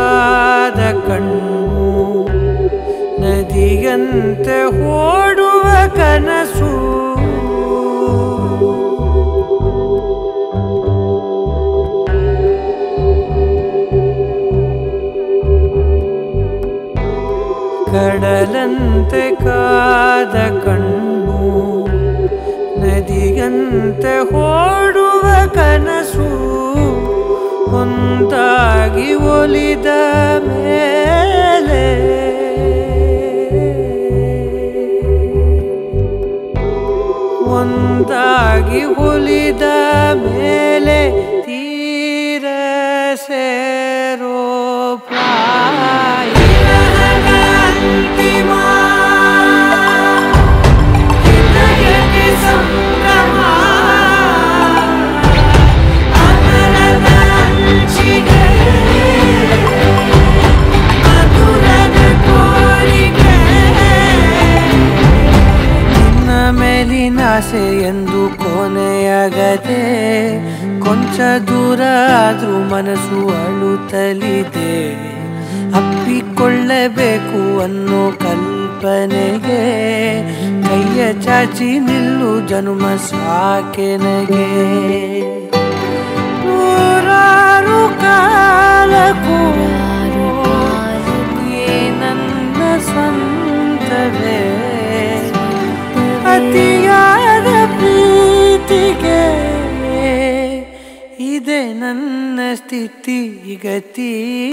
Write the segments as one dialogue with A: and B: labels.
A: ಕಾದ ಕಣ್ಣು ನದಿಯಂತೆ ಓಡುವ ಕನಸು ಕಡಲಂತೆ ಕಾದ ಕಣ್ಣು ನದಿಯಂತೆ ಓಡುವ ಕನಸು ಒಂದಾಗಿ ಒಲಿದ ಮೇಲೆ ಒಂದಾಗಿ ಒಲಿದ ಮೇಲೆ ತೀರ ಸೇರೋ ಪ್ರಾಯ ಅಂತಿಮ ಹೃದಯಕ್ಕೆ ಸಂಭ್ರಮ ಅಮರದ ಅಂಚಿಗೆ ಮಧುರದ ಕೋರಿಕೆ ನಿನ್ನ ಮೇಲಿನ ಆಸೆ ಎಂದು ಕೊನೆಯಾಗದೆ ಕೊಂಚ ದೂರ ಆದ್ರೂ ಮನಸ್ಸು ಅಳುತ್ತಲಿದೆ ಅಪ್ಪಿಕೊಳ್ಳಬೇಕು ಅನ್ನೋ ಕಲ್ಪನೆಗೆ ಕೈಯ ಚಾಚಿ ನಿಲ್ಲು ಜನುಮ ಸಾಕೆನಗೆ ನೂರಾರು ಕಾಲಕ್ಕೂ ನೀ ನನ್ನ ಸ್ವಂತವೇ ಅತಿಯಾದ ಪ್ರೀತಿಗೆ ಇದೆ ನನ್ನ ಸ್ಥಿತಿ ಗತಿ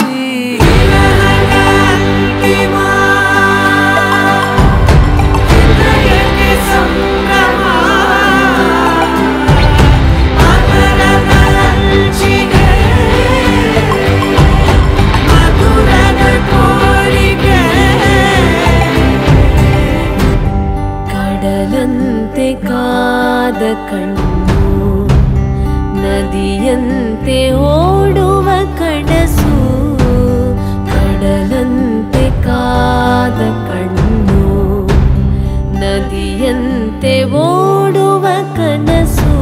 B: ಕಡಲಂತೆ ಕಾದ ಕಣ್ಣು ನದಿಯಂತೆ ಓಡುವ ಕನಸು ಕಡಲಂತೆ ಕಾದ ಕಣ್ಣು ನದಿಯಂತೆ ಓಡುವ ಕನಸು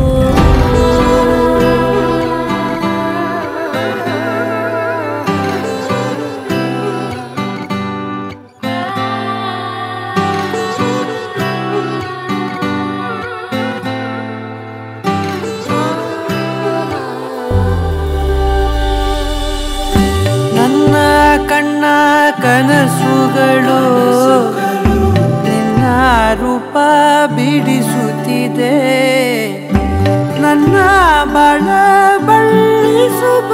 A: ನನ್ನ ಕಣ್ಣ ಕನಸುಗಳು ನಿನ್ನ ರೂಪ ಬಿಡಿಸುತ್ತಿದೆ ನನ್ನ ಬಳ ಬಳ್ಳಿಸುವ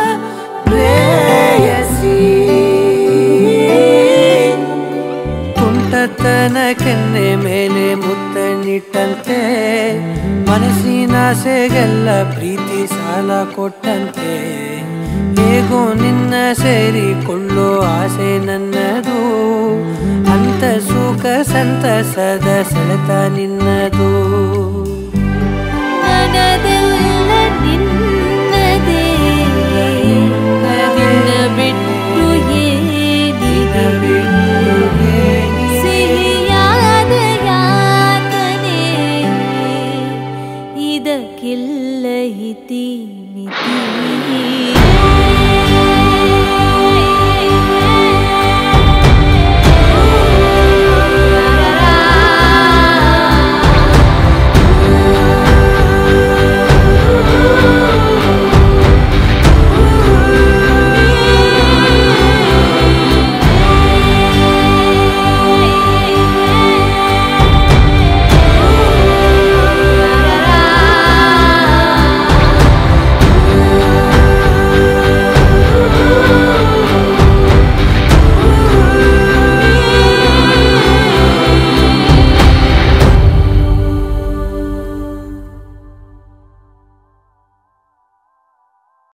A: ಪ್ರೇಯಸಿ ತುಂಟತನ ಕೆನ್ನೆ ಮೇಲೆ ಮುತ್ತನಿಟ್ಟಂತೆ ಮನಸ್ಸಿನಾಸೆಗೆಲ್ಲ ಪ್ರೀತಿ ಸಾಲ ಕೊಟ್ಟಂತೆ ಹೇಗೋ ನಿನ್ನ ಸೇರಿಕೊಳ್ಳೋ ಆಸೆ ನನ್ನದು ಅಂತ ಸುಖ ಸಂತಸದ ಸೆಳೆತ ನಿನ್ನದು